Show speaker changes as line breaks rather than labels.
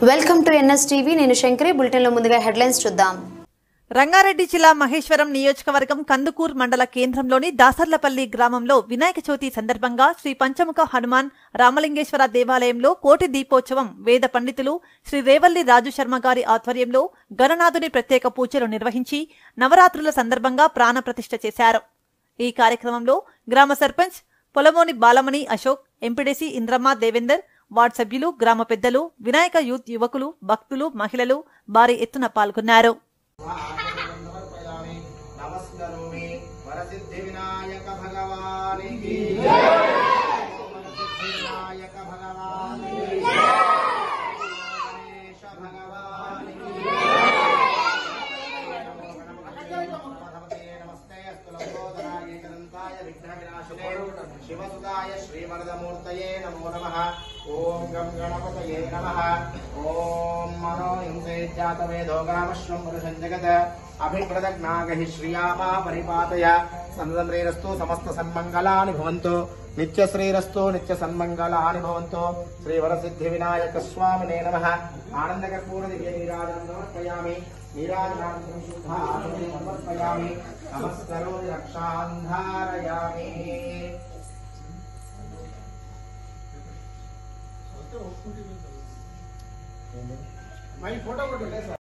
welcome to NS TV నేను శంకరి బులెటిన్లో ముందుగా హెడ్లైన్స్ చూద్దాం
రంగారెడ్డి జిల్లా మహేశ్వరం నియోజకవర్గం కందుకూర్ మండల కేంద్రంలోని దాసర్లపల్లి గ్రామంలో వినాయక చవితి సందర్భంగా శ్రీ పంచముఖ హనుమాన్ రామలింగేశ్వర దేవాలయంలో కోటి దీపోత్సవం వేద పండితులు శ్రీ రేవల్లి రాజు శర్మ గారి ఆధ్వర్యంలో గణనాథుని ప్రత్యేక పూజలు నిర్వహించి నవరాత్రుల సందర్భంగా ప్రాణప్రతిష్ఠ చేశారు ఈ కార్యక్రమంలో గ్రామ సర్పంచ్ పొలమోని బాలమణి అశోక్ ఎంపీడీసీ ఇంద్రమ్మ దేవేందర్ వార్డు సభ్యులు గ్రామ పెద్దలు వినాయక యూత్ యువకులు భక్తులు మహిళలు భారీ ఎత్తున పాల్గొన్నారు
సమర్పయామి నమస్కరోమి వరసిద్ధి వినాయక భగవానికి వరసిద్ధి వినాయక భగవానికి గణేశ భగవానికి నమస్తే అస్తు లంబోదరాయ ఏకదంతాయ విఘ్న వినాశనే శివసుదాయ శ్రీవరదమూర్తయే నమో నమః ఓం గం గణపతయే నమః ఓం మనో హింసే జాతవేదో గ్రామశ్వం పురుషం జగత్ అభిప్రదజ్ఞాగహి శ్రియామా పరిపాతయ సంద్రేరస్తు సమస్త సన్మంగళాని భవంతు నిత్య శ్రీరస్తు నిత్య సన్మంగళాని భవంతు శ్రీ వరసిద్ధి వినాయక స్వామినే నమః ఆనంద కర్పూర దివ్య నీరాజనం సమర్పయామి నీరాజనానందం శుద్ధానందం సమర్పయామి నమస్కరో రక్షాంధారయామి మై ఫోటో కొట్టు